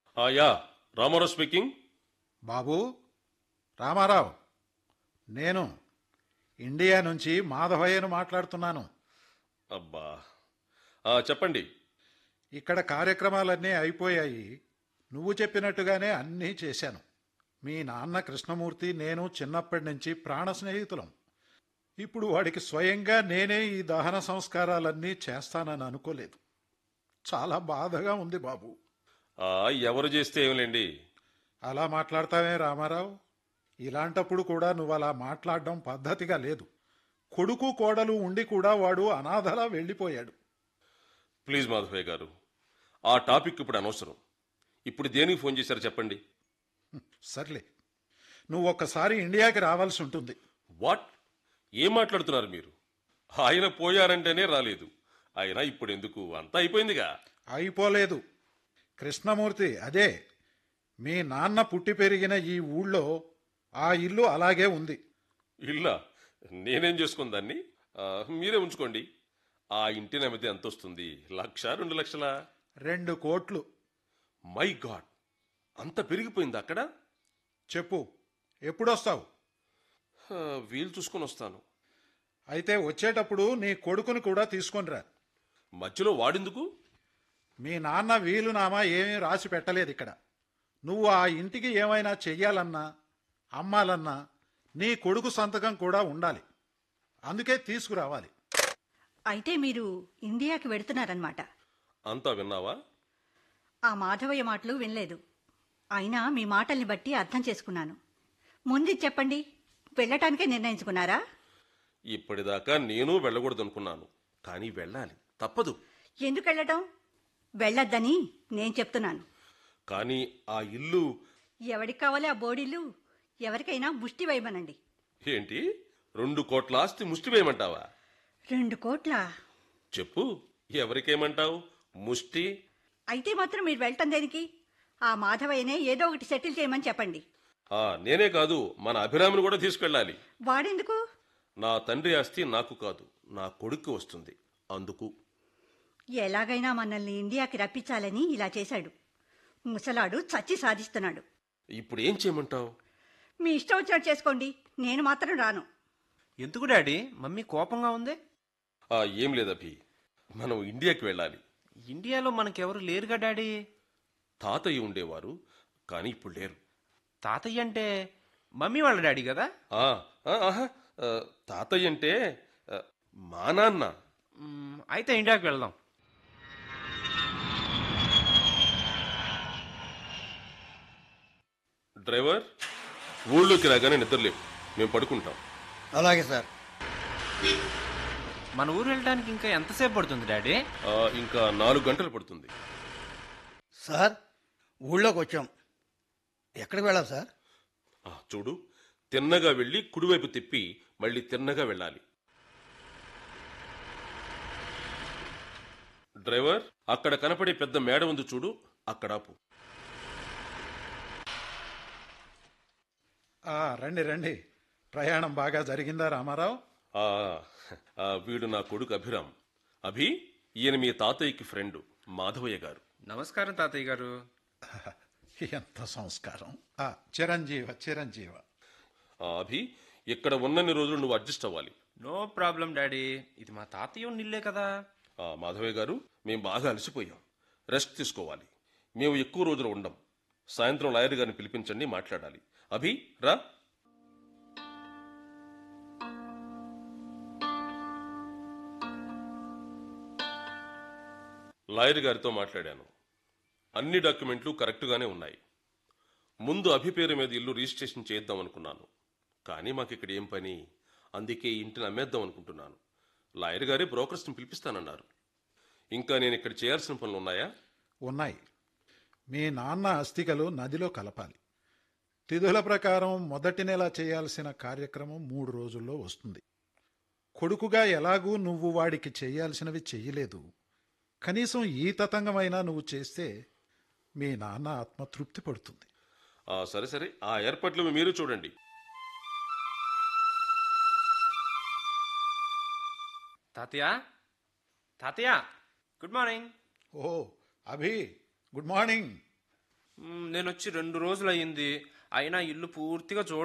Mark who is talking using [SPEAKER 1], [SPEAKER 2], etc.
[SPEAKER 1] ఆ, yeah Ramarao speaking
[SPEAKER 2] బాబు రామారావు నేను ఇండియా నుంచి మాధవయ్యను మాట్లాడుతున్నాను
[SPEAKER 1] అబ్బా ఆ, చెప్పండి
[SPEAKER 2] ఇక్కడ కార్యక్రమాలన్నీ అయిపోయాయి నువ్వు చెప్పినట్టుగానే అన్నీ చేశాను మీ నాన్న కృష్ణమూర్తి నేను చిన్నప్పటి నుంచి ప్రాణ స్నేహితులం ఇప్పుడు వాడికి స్వయంగా నేనే ఈ దహన సంస్కారాలన్నీ చేస్తానని అనుకోలేదు చాలా బాధగా ఉంది బాబు
[SPEAKER 1] ఆ, ఎవరు చేస్తే ఏమిలేండి
[SPEAKER 2] అలా మాట్లాడతావే రామారావు ఇలాంటప్పుడు కూడా నువ్వు అలా మాట్లాడడం పద్ధతిగా లేదు కొడుకు కోడలు ఉండి కూడా వాడు అనాథలా వెళ్ళిపోయాడు
[SPEAKER 1] ప్లీజ్ మాధవయ్య గారు ఆ టాపిక్ ఇప్పుడు అనవసరం ఇప్పుడు దేనికి ఫోన్ చేశారు చెప్పండి
[SPEAKER 2] సర్లే నువ్వు ఒక్కసారి ఇండియాకి రావాల్సి ఉంటుంది
[SPEAKER 1] వాట్ ఏం మాట్లాడుతున్నారు మీరు ఆయన పోయారంటేనే రాలేదు ఆయన ఇప్పుడు ఎందుకు అంతా అయిపోయిందిగా
[SPEAKER 2] అయిపోలేదు కృష్ణమూర్తి అదే మీ నాన్న పుట్టి పెరిగిన ఈ ఊళ్ళో ఆ ఇల్లు అలాగే ఉంది
[SPEAKER 1] ఇల్లా నేనేం చేసుకుని దాన్ని ఆ, మీరే ఉంచుకోండి ఆ ఇంటి నమ్మితే ఎంత వస్తుంది లక్ష రెండు లక్షల
[SPEAKER 2] రెండు కోట్లు
[SPEAKER 1] మై గాడ్ అంత పెరిగిపోయింది అక్కడ
[SPEAKER 2] చెప్పు ఎప్పుడొస్తావు
[SPEAKER 1] ఆ, వీలు చూసుకొని వస్తాను
[SPEAKER 2] అయితే వచ్చేటప్పుడు నీ కొడుకుని కూడా తీసుకొని రా
[SPEAKER 1] మధ్యలో వాడెందుకు
[SPEAKER 2] మీ నాన్న వీలునామా ఏమీ రాసి పెట్టలేదు ఇక్కడ నువ్వు ఆ ఇంటికి ఏమైనా చెయ్యాలన్నా అమ్మాలన్నా నీ కొడుకు సంతకం కూడా ఉండాలి అందుకే తీసుకురావాలి
[SPEAKER 3] అయితే మీరు ఇండియాకి వెడుతున్నారన్నమాట
[SPEAKER 1] అంతా విన్నావా
[SPEAKER 3] ఆ మాధవయ్య మాటలు వినలేదు అయినా మీ మాటల్ని బట్టి అర్థం చేసుకున్నాను ముందు ఇది చెప్పండి వెళ్ళటానికే నిర్ణయించుకున్నారా
[SPEAKER 1] ఇప్పటిదాకా నేను వెళ్ళకూడదనుకున్నాను కానీ వెళ్ళాలి తప్పదు
[SPEAKER 3] ఎందుకు వెళ్ళటం వెళ్ళొద్దని నేను చెప్తున్నాను
[SPEAKER 1] కానీ ఆ ఇల్లు
[SPEAKER 3] ఎవరికి కావాలి ఆ బోడీలు ఎవరికైనా ముష్టి వేయమనండి
[SPEAKER 1] ఏంటి రెండు కోట్ల ఆస్తి ముష్టి వేయమంటావా
[SPEAKER 3] రెండు కోట్ల
[SPEAKER 1] చెప్పు ఎవరికేమంటావు ముష్టి
[SPEAKER 3] అయితే మాత్రం మీరు వెళ్ళటం దేనికి ఆ మాధవయ్యనే ఏదో ఒకటి సెటిల్ చేయమని చెప్పండి
[SPEAKER 1] ఆ నేనే కాదు మన అభిరామిని కూడా తీసుకెళ్ళాలి
[SPEAKER 3] వాడెందుకు
[SPEAKER 1] నా తండ్రి ఆస్తి నాకు కాదు నా కొడుక్కి వస్తుంది అందుకు
[SPEAKER 3] ఎలాగైనా మనల్ని ఇండియాకి రప్పించాలని ఇలా చేశాడు ముసలాడు చచ్చి సాధిస్తున్నాడు
[SPEAKER 1] ఇప్పుడు ఏం చేయమంటావు
[SPEAKER 3] మీ ఇష్టం వచ్చినట్టు చేసుకోండి నేను మాత్రం రాను
[SPEAKER 4] ఎందుకు డాడీ మమ్మీ కోపంగా ఉంది
[SPEAKER 1] ఆ ఏం లేదు అభి మనం ఇండియాకి వెళ్ళాలి
[SPEAKER 4] ఇండియాలో మనకెవరు లేరుగా డాడీ
[SPEAKER 1] తాతయ్య ఉండేవారు కానీ ఇప్పుడు లేరు
[SPEAKER 4] తాతయ్య అంటే మమ్మీ వాళ్ళ డాడీ కదా
[SPEAKER 1] ఆ, ఆ, ఆహా, ఆ, తాతయ్య అంటే ఆ, మా నాన్న
[SPEAKER 4] మ్మ్, అయితే ఇండియాకి వెళ్దాం
[SPEAKER 1] డ్రైవర్ ఊళ్ళోకి రాగానే నిద్రలేవు మేము పడుకుంటాం
[SPEAKER 5] అలాగే సార్
[SPEAKER 4] మన ఊరు వెళ్ళడానికి ఇంకా ఎంతసేపు పడుతుంది డాడీ
[SPEAKER 1] ఆ, ఇంకా నాలుగు గంటలు పడుతుంది
[SPEAKER 5] సార్ ఊళ్ళోకి వచ్చాం ఎక్కడికి వెళ్ళాలి సార్
[SPEAKER 1] ఆ, చూడు తిన్నగా వెళ్ళి కుడివైపు తిప్పి మళ్ళీ తిన్నగా వెళ్ళాలి డ్రైవర్ అక్కడ కనపడే పెద్ద మేడ ఉంది చూడు అక్కడ ఆపు
[SPEAKER 2] ఆ, రండి రండి ప్రయాణం బాగా జరిగిందా రామారావు
[SPEAKER 1] ఆ, ఆ, వీడు నా కొడుకు అభిరామ్ అభి ఈయన మీ తాతయ్యకి ఫ్రెండ్ మాధవయ్య గారు
[SPEAKER 4] నమస్కారం తాతయ్య గారు
[SPEAKER 2] ఎంత సంస్కారం ఆ, చిరంజీవ చిరంజీవ
[SPEAKER 1] ఆ, అభి ఇక్కడ ఉన్నన్ని రోజులు నువ్వు అడ్జస్ట్ అవ్వాలి
[SPEAKER 4] నో ప్రాబ్లం డాడీ ఇది మా తాతయ్య నిల్లే కదా
[SPEAKER 1] ఆ, మాధవయ్య గారు మేము బాగా అలసిపోయాం రెస్ట్ తీసుకోవాలి మేము ఎక్కువ రోజులు ఉండం సాయంత్రం లాయర్ గారిని పిలిపించండి మాట్లాడాలి అభి రా లాయర్ గారితో మాట్లాడాను అన్ని డాక్యుమెంట్లు కరెక్టుగానే ఉన్నాయి ముందు అభి పేరు మీద ఇల్లు రిజిస్ట్రేషన్ చేద్దాం అనుకున్నాను కానీ మాకు ఇక్కడ ఏం పని అందుకే ఈ ఇంటిని అమ్మేద్దాం అనుకుంటున్నాను లాయర్ గారే బ్రోకర్స్ని పిలిపిస్తానన్నారు ఇంకా నేను ఇక్కడ చేయాల్సిన పనులు ఉన్నాయా
[SPEAKER 2] ఉన్నాయి మీ నాన్న అస్థికలు నదిలో కలపాలి తిథుల ప్రకారం మొదటి నెల చేయాల్సిన కార్యక్రమం మూడు రోజుల్లో వస్తుంది కొడుకుగా ఎలాగూ నువ్వు వాడికి చేయాల్సినవి చెయ్యలేదు కనీసం ఈ తతంగమైనా నువ్వు చేస్తే మీ నాన్న ఆత్మ తృప్తి పడుతుంది
[SPEAKER 1] ఆ, సరే సరే ఆ ఏర్పాట్లు మీరు చూడండి
[SPEAKER 4] తాతయ్య తాతయ్య గుడ్ మార్నింగ్
[SPEAKER 2] ఓ అభి గుడ్ మార్నింగ్
[SPEAKER 4] మ్, నేను వచ్చి రెండు రోజులు అయ్యింది అయినా ఇల్లు పూర్తిగా చూడ